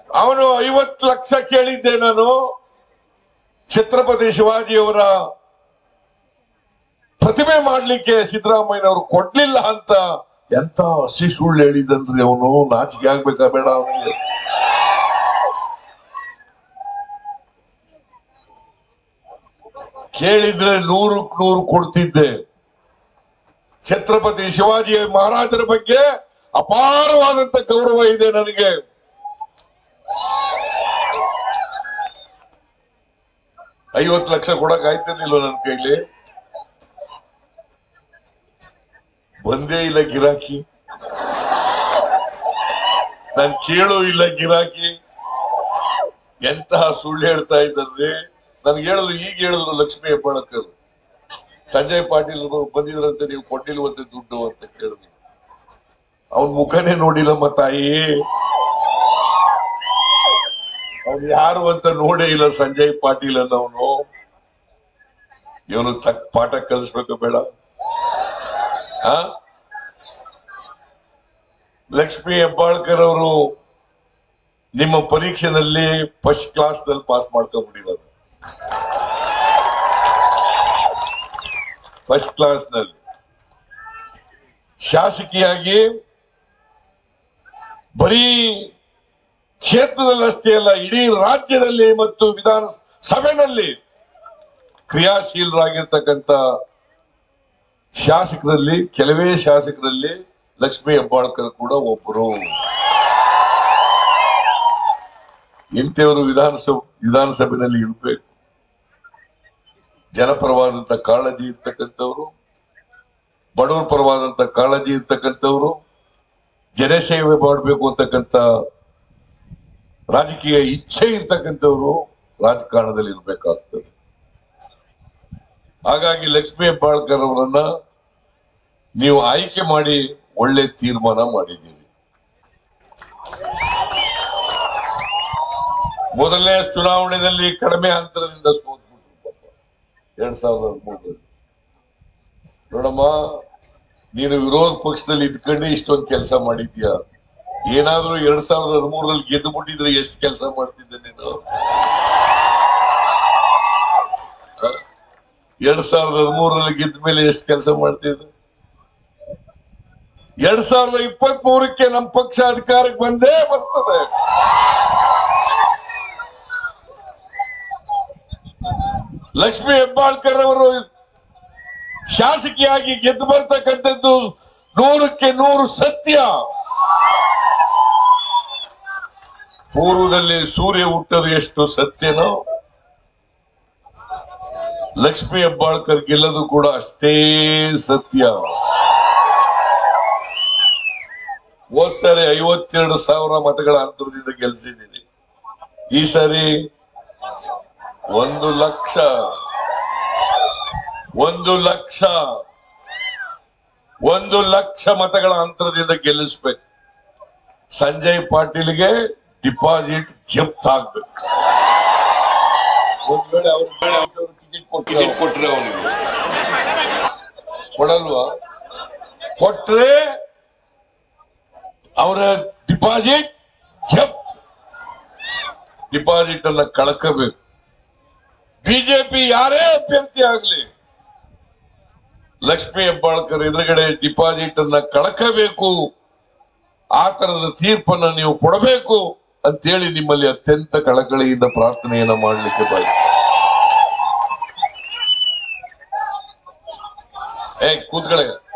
ಅವನು ಐವತ್ತು ಲಕ್ಷ ಕೇಳಿದ್ದೆ ನಾನು ಛತ್ರಪತಿ ಶಿವಾಜಿಯವರ ಪ್ರತಿಮೆ ಮಾಡ್ಲಿಕ್ಕೆ ಸಿದ್ದರಾಮಯ್ಯನವರು ಕೊಡ್ಲಿಲ್ಲ ಅಂತ ಎಂತ ಹಸಿ ಸುಳ್ಳು ಹೇಳಿದಂದ್ರೆ ಅವನು ನಾಚಿಕೆ ಆಗ್ಬೇಕಾ ಬೇಡ ಅವನಿಗೆ ಕೇಳಿದ್ರೆ ನೂರಕ್ಕೆ ನೂರು ಕೊಡ್ತಿದ್ದೆ ಛತ್ರಪತಿ ಶಿವಾಜಿ ಮಹಾರಾಜರ ಬಗ್ಗೆ ಅಪಾರವಾದಂತ ಗೌರವ ಇದೆ ನನಗೆ ಐವತ್ತು ಲಕ್ಷ ಕೊಡಕ್ ಆಯ್ತಿರ್ಲಿಲ್ಲ ನನ್ನ ಕೈಲಿ ಬಂದೇ ಇಲ್ಲ ಗಿರಾಕಿ ನಾನ್ ಕೇಳೋ ಇಲ್ಲ ಗಿರಾಕಿ ಎಂತಹ ಸುಳ್ಳು ಹೇಳ್ತಾ ಇದ್ದಾರೆ ನನ್ಗೆ ಹೇಳಲು ಈಗ ಹೇಳಿದ್ರು ಲಕ್ಷ್ಮೀ ಹೆಬ್ಬಾಳಕರ್ ಸಂಜಯ್ ಪಾಟೀಲ್ ಬಂದಿದ್ರಂತೆ ನೀವು ಕೊಟ್ಟಿಲ್ವಂತೆ ದುಡ್ಡು ಅಂತ ಕೇಳಿದ್ರು ಅವನ್ ಮುಖನೇ ನೋಡಿಲ್ಲಮ್ಮ ತಾಯಿ ಅವ್ನು ಯಾರು ಅಂತ ನೋಡೇ ಇಲ್ಲ ಸಂಜಯ್ ಪಾಟೀಲ್ ಅನ್ನೋನು ಇವನು ತಕ್ಕ ಪಾಠ ಕಲಿಸ್ಬೇಕು ಬೇಡ ಆ ಲಕ್ಷ್ಮಿ ಹೆಬ್ಬಾಳ್ಕರ್ ಅವರು ನಿಮ್ಮ ಪರೀಕ್ಷೆನಲ್ಲಿ ಫಸ್ಟ್ ಕ್ಲಾಸ್ ನಲ್ಲಿ ಪಾಸ್ ಮಾಡ್ಕೊಂಡ್ಬಿಟ್ಟಿದ್ದಾರೆ ಫಸ್ಟ್ ಕ್ಲಾಸ್ ನಲ್ಲಿ ಶಾಸಕಿಯಾಗಿ ಬರೀ ಕ್ಷೇತ್ರದಲ್ಲಿ ಅಷ್ಟೇ ಅಲ್ಲ ಇಡೀ ರಾಜ್ಯದಲ್ಲಿ ಮತ್ತು ವಿಧಾನ ಸಭೆಯಲ್ಲಿ ಕ್ರಿಯಾಶೀಲರಾಗಿರ್ತಕ್ಕಂಥ ಶಾಸಕರಲ್ಲಿ ಕೆಲವೇ ಶಾಸಕರಲ್ಲಿ ಲಕ್ಷ್ಮೀ ಹೆಬ್ಬಾಳ್ಕರ್ ಕೂಡ ಒಬ್ಬರು ಇಂಥವರು ವಿಧಾನಸಭೆ ವಿಧಾನಸಭೆಯಲ್ಲಿ ಇರಬೇಕು ಜನಪರವಾದಂತ ಕಾಳಜಿ ಇರ್ತಕ್ಕಂಥವ್ರು ಬಡವರ ಪರವಾದಂತ ಕಾಳಜಿ ಇರ್ತಕ್ಕಂಥವ್ರು ಜನಸೇವೆ ಮಾಡಬೇಕು ಅಂತಕ್ಕಂಥ ರಾಜಕೀಯ ಇಚ್ಛೆ ಇರ್ತಕ್ಕಂಥವ್ರು ರಾಜಕಾರಣದಲ್ಲಿ ಇರಬೇಕಾಗ್ತದೆ ಹಾಗಾಗಿ ಲಕ್ಷ್ಮೀ ಹೆಬ್ಬಾಳ್ಕರ್ ಅವರನ್ನ ನೀವು ಆಯ್ಕೆ ಮಾಡಿ ಒಳ್ಳೆ ತೀರ್ಮಾನ ಮಾಡಿದ್ದೀರಿ ಮೊದಲನೇ ಚುನಾವಣೆಯಲ್ಲಿ ಕಡಿಮೆ ಅಂತರದಿಂದ ಸೋತ್ಬಿಟ್ರು ಪಾಪ ಎರಡ್ ಸಾವಿರದ ಹದಿಮೂರರಲ್ಲಿ ನೋಡಮ್ಮ ನೀನು ವಿರೋಧ ಪಕ್ಷದಲ್ಲಿ ಇದ್ಕೊಂಡು ಇಷ್ಟೊಂದು ಕೆಲಸ ಮಾಡಿದ್ಯಾ ಏನಾದ್ರೂ ಎರಡ್ ಸಾವಿರದ ಹದಿಮೂರರಲ್ಲಿ ಗೆದ್ದು ಬಿಟ್ಟಿದ್ರೆ ಎಷ್ಟು ಕೆಲಸ ಮಾಡ್ತಿದ್ದೆ ನೀನು ಹ? ಎರಡ್ ಸಾವಿರದ ಹದಿಮೂರರಲ್ಲಿ ಗೆದ್ದ ಮೇಲೆ ಎಷ್ಟು ಕೆಲಸ ಮಾಡ್ತಿದ್ದೆ ಎರಡ್ ಸಾವಿರದ ಇಪ್ಪತ್ತ್ ಮೂರಕ್ಕೆ ನಮ್ಮ ಪಕ್ಷ ಅಧಿಕಾರಕ್ಕೆ ಬಂದೇ ಬರ್ತದೆ ಲಕ್ಷ್ಮಿ ಹೆಬ್ಬಾಳ್ಕರ್ ಅವರು ಶಾಸಕಿಯಾಗಿ ಗೆದ್ದು ಬರ್ತಕ್ಕಂಥದ್ದು ನೂರಕ್ಕೆ ನೂರು ಸತ್ಯ ಪೂರ್ವದಲ್ಲಿ ಸೂರ್ಯ ಹುಟ್ಟದು ಎಷ್ಟು ಸತ್ಯನೋ ಲಕ್ಷ್ಮಿ ಹೆಬ್ಬಾಳ್ಕರ್ ಗೆಲ್ಲದು ಕೂಡ ಅಷ್ಟೇ ಸತ್ಯ ಹೋದ್ ಸಾರಿ ಐವತ್ತೆರಡು ಸಾವಿರ ಮತಗಳ ಅಂತರದಿಂದ ಗೆಲ್ಸಿದ್ದೀನಿ ಈ ಸಾರಿ ಒಂದು ಲಕ್ಷ ಒಂದು ಲಕ್ಷ ಒಂದು ಲಕ್ಷ ಮತಗಳ ಅಂತರದಿಂದ ಗೆಲ್ಲಿಸ್ಬೇಕು ಸಂಜಯ್ ಪಾಟೀಲ್ಗೆ ಡಿಪಾಸಿಟ್ ಜಪ್ತ್ ಆಗ್ಬೇಕು ಒಂದ್ ವೇಳೆ ಅವ್ರ ಟಿಕೆಟ್ ಕೊಟ್ಟಿಲ್ಲ ಕೊಟ್ರೆ ಅವನಿಗೆ ಕೊಡಲ್ವಾ ಕೊಟ್ರೆ ಅವರ ಡಿಪಾಸಿಟ್ ಜಪ್ತ್ ಡಿಪಾಸಿಟ್ ಅನ್ನ ಕಳ್ಕೋಬೇಕು ಬಿಜೆಪಿ ಯಾರೇ ಅಭ್ಯರ್ಥಿ ಆಗ್ಲಿ ಲಕ್ಷ್ಮಿ ಹೆಬ್ಬಾಳ್ಕರ್ ಎದುರುಗಡೆ ಡಿಪಾಸಿಟ್ ಅನ್ನ ಕಳ್ಕಬೇಕು ಆ ತರದ ತೀರ್ಪನ್ನ ನೀವು ಕೊಡಬೇಕು ಅಂತೇಳಿ ನಿಮ್ಮಲ್ಲಿ ಅತ್ಯಂತ ಕಳಕಳಿಯಿಂದ ಪ್ರಾರ್ಥನೆಯನ್ನ ಮಾಡಲಿಕ್ಕೆ ಬಾಯಿ ಏ ಕೂತ್ಕೊಳ್ಳೆ